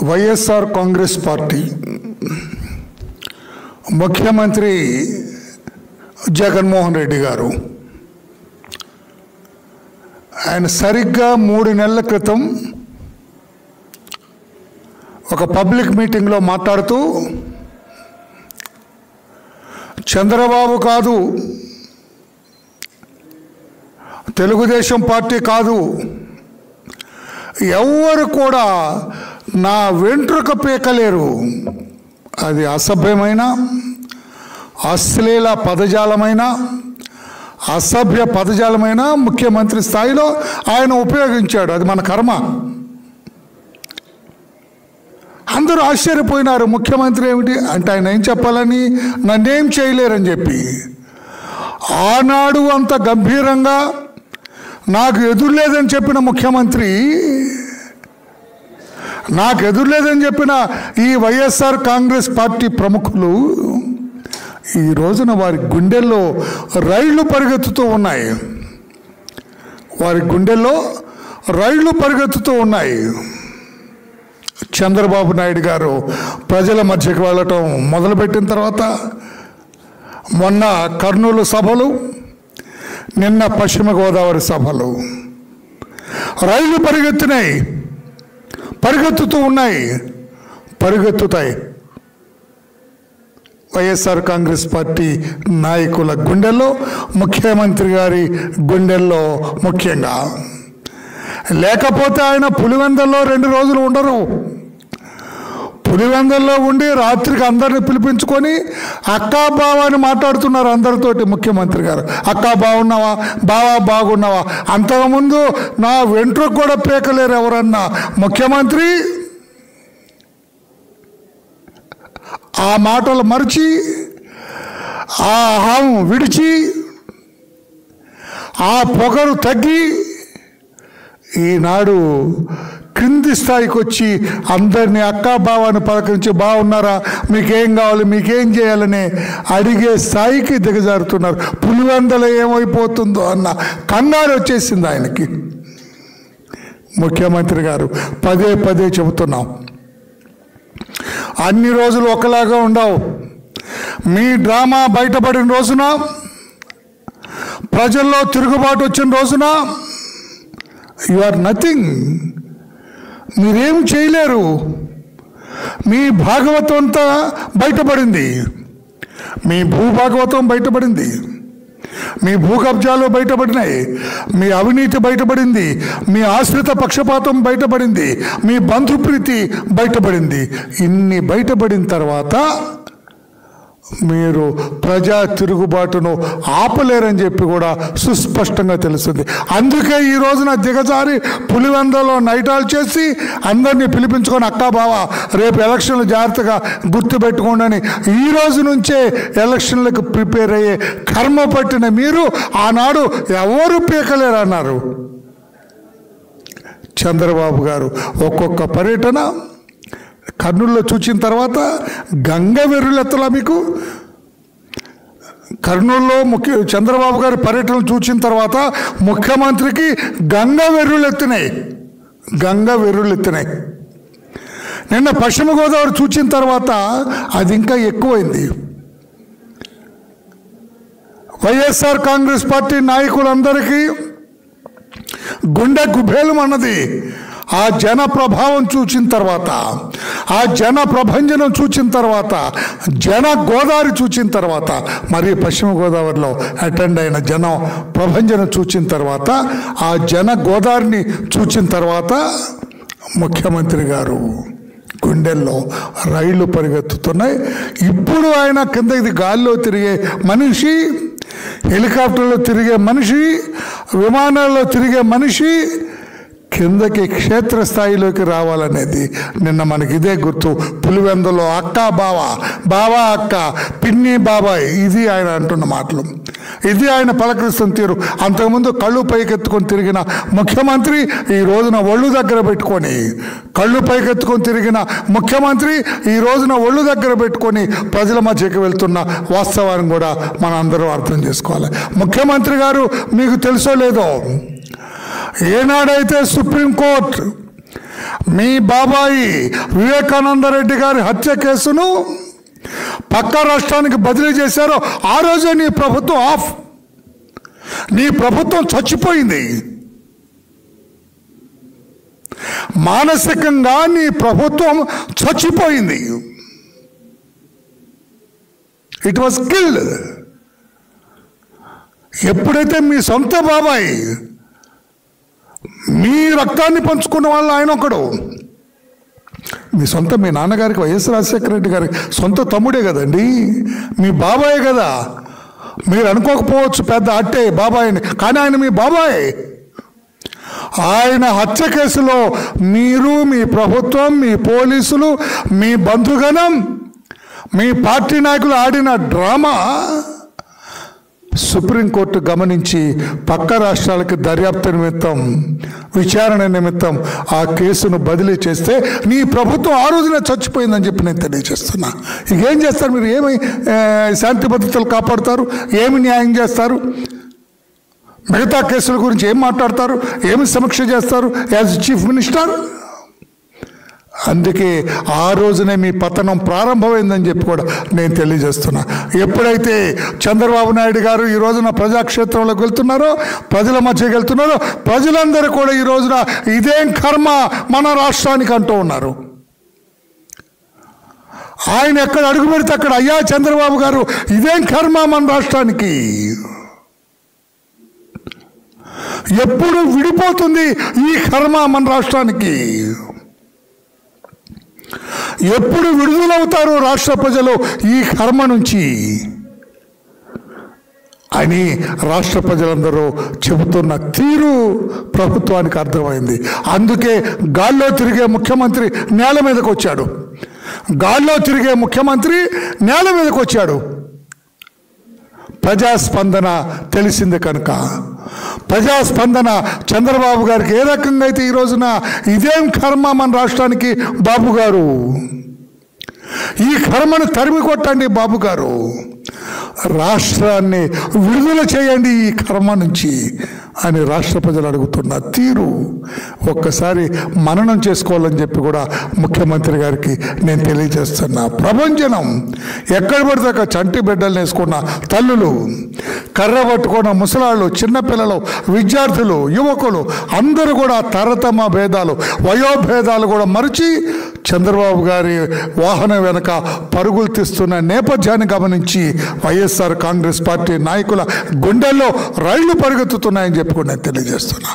YSR Congress party ముఖ్యమంత్రి జగన్మోహన్ రెడ్డి గారు ఆయన సరిగ్గా మూడు నెలల క్రితం ఒక పబ్లిక్ మీటింగ్లో మాట్లాడుతూ చంద్రబాబు కాదు తెలుగుదేశం పార్టీ కాదు ఎవ్వరు కూడా నా వెంట్రుక పీకలేరు అది అసభ్యమైన అశ్లీల పదజాలమైన అసభ్య పదజాలమైన ముఖ్యమంత్రి స్థాయిలో ఆయన ఉపయోగించాడు అది మన కర్మ అందరూ ఆశ్చర్యపోయినారు ముఖ్యమంత్రి ఏమిటి అంటే ఆయన ఏం చెప్పాలని నన్నేం చేయలేరని చెప్పి ఆనాడు అంత గంభీరంగా నాకు ఎదురులేదని చెప్పిన ముఖ్యమంత్రి నాకు ఎదురులేదని చెప్పిన ఈ వైఎస్ఆర్ కాంగ్రెస్ పార్టీ ప్రముఖులు ఈ రోజున వారి గుండెల్లో రైళ్లు పరిగెత్తుతూ ఉన్నాయి వారి గుండెల్లో రైళ్లు పరిగెత్తుతూ ఉన్నాయి చంద్రబాబు నాయుడు గారు ప్రజల మధ్యకి వెళ్ళటం మొదలుపెట్టిన తర్వాత మొన్న కర్నూలు సభలు నిన్న పశ్చిమ గోదావరి సభలు రైళ్లు పరిగెత్తినాయి పరిగెత్తుతూ ఉన్నాయి పరిగెత్తుతాయి వైఎస్ఆర్ కాంగ్రెస్ పార్టీ నాయకుల గుండెల్లో ముఖ్యమంత్రి గారి గుండెల్లో ముఖ్యంగా లేకపోతే ఆయన పులివెందల్లో రెండు రోజులు ఉండరు పులివెందల్లో ఉండి రాత్రికి అందరిని పిలిపించుకొని అక్కా బావ అని మాట్లాడుతున్నారు అందరితోటి ముఖ్యమంత్రి గారు అక్కా బాగున్నావా బావా బాగున్నావా అంతకుముందు నా వెంట్రుకు కూడా పీకలేరు ఎవరన్నా ముఖ్యమంత్రి ఆ మాటలు మరిచి ఆ అహం విడిచి ఆ పొగరు తగ్గి ఈనాడు క్రింది స్థాయికి వచ్చి అందరినీ అక్కా బావాన్ని పలకరించి బాగున్నారా మీకేం కావాలి మీకేం చేయాలని అడిగే స్థాయికి దిగజారుతున్నారు పులివెందల ఏమైపోతుందో అన్న కంగారు వచ్చేసింది ఆయనకి ముఖ్యమంత్రి గారు పదే పదే చెబుతున్నాం అన్ని రోజులు ఒకలాగా ఉండవు మీ డ్రామా బయటపడిన రోజున ప్రజల్లో తిరుగుబాటు వచ్చిన రోజున యు ఆర్ నథింగ్ మీరేం చేయలేరు మీ భాగవతం అంతా బయటపడింది మీ భూభాగవతం బయటపడింది మీ భూ కబ్జాలు బయటపడినాయి మీ అవినీతి బయటపడింది మీ ఆశ్రిత పక్షపాతం బయటపడింది మీ బంధుప్రీతి బయటపడింది ఇన్ని బయటపడిన తర్వాత మీరు ప్రజా తిరుగుబాటును ఆపలేరని చెప్పి కూడా సుస్పష్టంగా తెలుస్తుంది అందుకే ఈ రోజున దిగజారి పులివెందలో నైటాలు చేసి అందరినీ పిలిపించుకొని అక్కా బావ రేపు ఎలక్షన్లు జాగ్రత్తగా గుర్తుపెట్టుకోండి అని ఈ రోజు నుంచే ఎలక్షన్లకు ప్రిపేర్ అయ్యే కర్మ పట్టిన మీరు ఆనాడు ఎవరు పీకలేరు అన్నారు చంద్రబాబు గారు ఒక్కొక్క పర్యటన కర్నూలులో చూచిన తర్వాత గంగ వెర్రులెత్తలా మీకు కర్నూలులో ముఖ్య చంద్రబాబు గారి పర్యటన చూసిన తర్వాత ముఖ్యమంత్రికి గంగ వెర్రులెత్తినాయి గంగ వెర్రులెత్తినాయి నిన్న పశ్చిమ గోదావరి చూచిన తర్వాత అది ఇంకా ఎక్కువైంది వైఎస్ఆర్ కాంగ్రెస్ పార్టీ నాయకులందరికీ గుండె గుబేలం అన్నది ఆ జన ప్రభావం చూచిన తర్వాత ఆ జన ప్రభంజనం చూచిన తర్వాత జన గోదావరి చూచిన తర్వాత మరి పశ్చిమ గోదావరిలో అటెండ్ అయిన జనం ప్రభంజనం చూచిన తర్వాత ఆ జన గోదావరిని చూచిన తర్వాత ముఖ్యమంత్రి గారు గుండెల్లో రైళ్లు పరిగెత్తుతున్నాయి ఇప్పుడు ఆయన కిందకి గాల్లో తిరిగే మనిషి హెలికాప్టర్లో తిరిగే మనిషి విమానాల్లో తిరిగే మనిషి కిందకి క్షేత్రస్థాయిలోకి రావాలనేది నిన్న మనకి ఇదే గుర్తు పులివెందలో అక్క బావ బావా అక్క పిన్ని బాబాయ్ ఇది ఆయన అంటున్న మాటలు ఇది ఆయన పలకరిస్తున్న తీరు అంతకుముందు కళ్ళు పైకెత్తుకొని తిరిగిన ముఖ్యమంత్రి ఈ రోజున ఒళ్ళు దగ్గర పెట్టుకొని కళ్ళు పైకెత్తుకొని తిరిగిన ముఖ్యమంత్రి ఈ రోజున ఒళ్ళు దగ్గర పెట్టుకొని ప్రజల మధ్యకి వెళ్తున్న వాస్తవాన్ని కూడా మనం అందరం అర్థం చేసుకోవాలి ముఖ్యమంత్రి గారు మీకు తెలుసో లేదో ఏనాడైతే సుప్రీంకోర్టు మీ బాబాయి వివేకానంద రెడ్డి గారి హత్య కేసును పక్క రాష్ట్రానికి బదిలీ చేశారో ఆ రోజే నీ ప్రభుత్వం ఆఫ్ నీ ప్రభుత్వం చచ్చిపోయింది మానసికంగా నీ ప్రభుత్వం చచ్చిపోయింది ఇట్ వాజ్ కిల్డ్ ఎప్పుడైతే మీ సొంత బాబాయ్ మీ రక్తాన్ని పంచుకున్న వాళ్ళు ఆయన ఒకడు మీ సొంత మీ నాన్నగారికి వైఎస్ రాజశేఖర రెడ్డి గారి సొంత తమ్ముడే కదండి మీ బాబాయే కదా మీరు అనుకోకపోవచ్చు పెద్ద అట్టే బాబాయిని కానీ ఆయన మీ బాబాయ్ ఆయన హత్య కేసులో మీరు మీ ప్రభుత్వం మీ పోలీసులు మీ బంధుగణం మీ పార్టీ నాయకులు ఆడిన డ్రామా సుప్రీంకోర్టు గమనించి పక్క రాష్ట్రాలకి దర్యాప్తు నిమిత్తం విచారణ నిమిత్తం ఆ కేసును బదిలీ చేస్తే నీ ప్రభుత్వం ఆ రోజునే చచ్చిపోయిందని చెప్పి నేను తెలియజేస్తున్నా ఇక ఏం చేస్తారు మీరు ఏమి ఆ, శాంతి భద్రతలు కాపాడుతారు ఏమి న్యాయం చేస్తారు మిగతా కేసుల గురించి ఏం మాట్లాడతారు ఏమి సమీక్ష చేస్తారు యాజ్ చీఫ్ మినిస్టర్ అందుకే ఆ రోజునే మీ పతనం ప్రారంభమైందని చెప్పి కూడా నేను తెలియజేస్తున్నా ఎప్పుడైతే చంద్రబాబు నాయుడు గారు ఈ రోజున ప్రజాక్షేత్రంలోకి వెళ్తున్నారో ప్రజల మధ్యకి వెళ్తున్నారో ప్రజలందరూ కూడా ఈ రోజున ఇదేం కర్మ మన రాష్ట్రానికి అంటూ ఉన్నారు ఆయన ఎక్కడ అడుగు పెడితే అక్కడ అయ్యా చంద్రబాబు గారు ఇదేం కర్మ మన రాష్ట్రానికి ఎప్పుడు విడిపోతుంది ఈ కర్మ మన రాష్ట్రానికి ఎప్పుడు విడుదలవుతారు రాష్ట్ర ప్రజలు ఈ కర్మ నుంచి అని రాష్ట్ర ప్రజలందరూ చెబుతున్న తీరు ప్రభుత్వానికి అర్థమైంది అందుకే గాల్లో తిరిగే ముఖ్యమంత్రి నేల మీదకి వచ్చాడు గాల్లో తిరిగే ముఖ్యమంత్రి నేల మీదకి వచ్చాడు ప్రజాస్పందన తెలిసింది కనుక ప్రజాస్పందన చంద్రబాబు గారికి ఏ రకంగా అయితే ఈ రోజున ఇదేం కర్మ మన రాష్ట్రానికి బాబు గారు ఈ కర్మను తరిమి కొట్టండి బాబు గారు రాష్ట్రాన్ని విడుదల చేయండి ఈ కర్మ నుంచి అని రాష్ట్ర ప్రజలు అడుగుతున్న తీరు ఒక్కసారి మననం చేసుకోవాలని చెప్పి కూడా ముఖ్యమంత్రి గారికి నేను తెలియజేస్తున్నా ప్రభంజనం ఎక్కడ పడితే అక్కడ చంటి బిడ్డలు వేసుకున్న తల్లులు కర్ర పట్టుకున్న ముసలాళ్ళు చిన్నపిల్లలు విద్యార్థులు యువకులు అందరూ కూడా తరతమ భేదాలు వయోభేదాలు కూడా మరిచి చంద్రబాబు గారి వాహనం వెనక పరుగులు తీస్తున్న నేపథ్యాన్ని గమనించి వైఎస్ఆర్ కాంగ్రెస్ పార్టీ నాయకుల గుండెల్లో రైళ్లు పరిగెత్తుతున్నాయని చెప్పి కూడా నేను తెలియజేస్తున్నా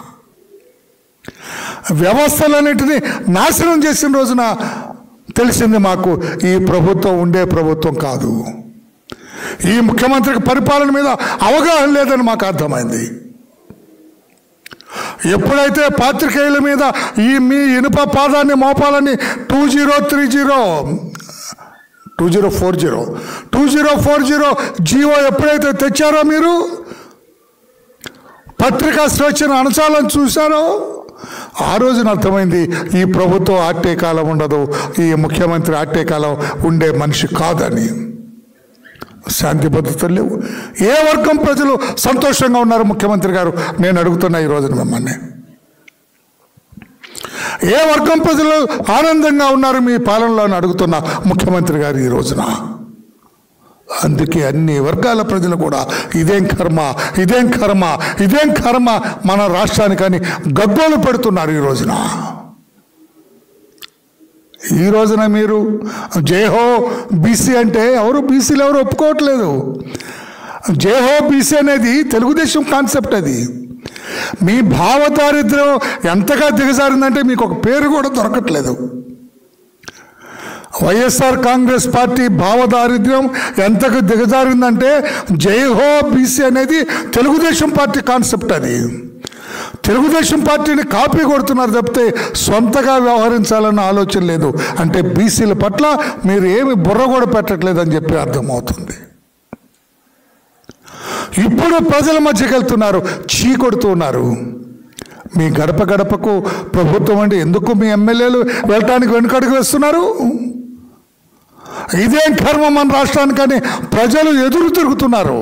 వ్యవస్థలన్నింటినీ నాశనం చేసిన రోజున తెలిసింది మాకు ఈ ప్రభుత్వం ఉండే ప్రభుత్వం కాదు ఈ ముఖ్యమంత్రికి పరిపాలన మీద అవగాహన లేదని మాకు అర్థమైంది ఎప్పుడైతే పాత్రికేయుల మీద ఈ మీ ఇనుప పాదాన్ని మోపాలని two zero three zero two zero four zero two zero four zero GO ఎప్పుడైతే తెచ్చారో మీరు పత్రికా స్వేచ్ఛను అణచాలని చూశారో ఆ రోజున అర్థమైంది ఈ ప్రభుత్వం ఆట్టే కాలం ఉండదు ఈ ముఖ్యమంత్రి ఆట్టే కాలం ఉండే మనిషి కాదని శాంతి భద్రతలు లేవు ఏ వర్గం ప్రజలు సంతోషంగా ఉన్నారు ముఖ్యమంత్రి గారు నేను అడుగుతున్నా ఈ రోజున మిమ్మల్ని ఏ వర్గం ప్రజలు ఆనందంగా ఉన్నారు మీ పాలనలో అని అడుగుతున్న ముఖ్యమంత్రి గారు ఈ రోజున అందుకే అన్ని వర్గాల ప్రజలు కూడా ఇదేం కర్మ ఇదేం కర్మ ఇదేం కర్మ మన రాష్ట్రానికని గగ్గోలు పెడుతున్నారు ఈ రోజున ఈ రోజున మీరు జేహో బీసీ అంటే ఎవరు బీసీలు ఎవరు ఒప్పుకోవట్లేదు జేహో బీసీ అనేది తెలుగుదేశం కాన్సెప్ట్ అది మీ భావదారిద్ర్యం ఎంతగా దిగజారిందంటే మీకు ఒక పేరు కూడా దొరకట్లేదు వైఎస్ఆర్ కాంగ్రెస్ పార్టీ భావదారిద్ర్యం ఎంతకు దిగజారిందంటే జై హో బీసీ అనేది తెలుగుదేశం పార్టీ కాన్సెప్ట్ అది తెలుగుదేశం పార్టీని కాపీ కొడుతున్నారు తప్పితే సొంతగా వ్యవహరించాలన్న ఆలోచన లేదు అంటే బీసీల పట్ల మీరు ఏమి బుర్ర కూడా పెట్టట్లేదని చెప్పి అర్థమవుతుంది ఇప్పుడు ప్రజల మధ్యకి వెళ్తున్నారు చీ కొడుతూ ఉన్నారు మీ గడప గడపకు ప్రభుత్వం అంటే ఎందుకు మీ ఎమ్మెల్యేలు వెళ్ళటానికి వెనుకడుగు వేస్తున్నారు ఇదేం కర్మ మన రాష్ట్రానికని ప్రజలు ఎదురు తిరుగుతున్నారు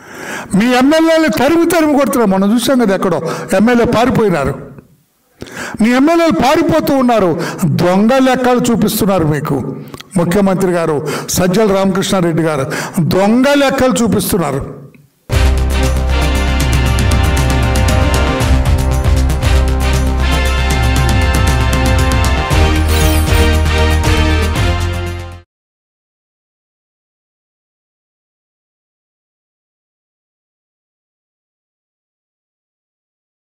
మీ ఎమ్మెల్యేలు తరిమి తరిమి కొడుతున్నారు మనం చూసాం కదా ఎక్కడో ఎమ్మెల్యే పారిపోయినారు మీ ఎమ్మెల్యేలు పారిపోతూ ఉన్నారు దొంగ లెక్కలు చూపిస్తున్నారు మీకు ముఖ్యమంత్రి గారు సజ్జల రామకృష్ణారెడ్డి గారు దొంగ లెక్కలు చూపిస్తున్నారు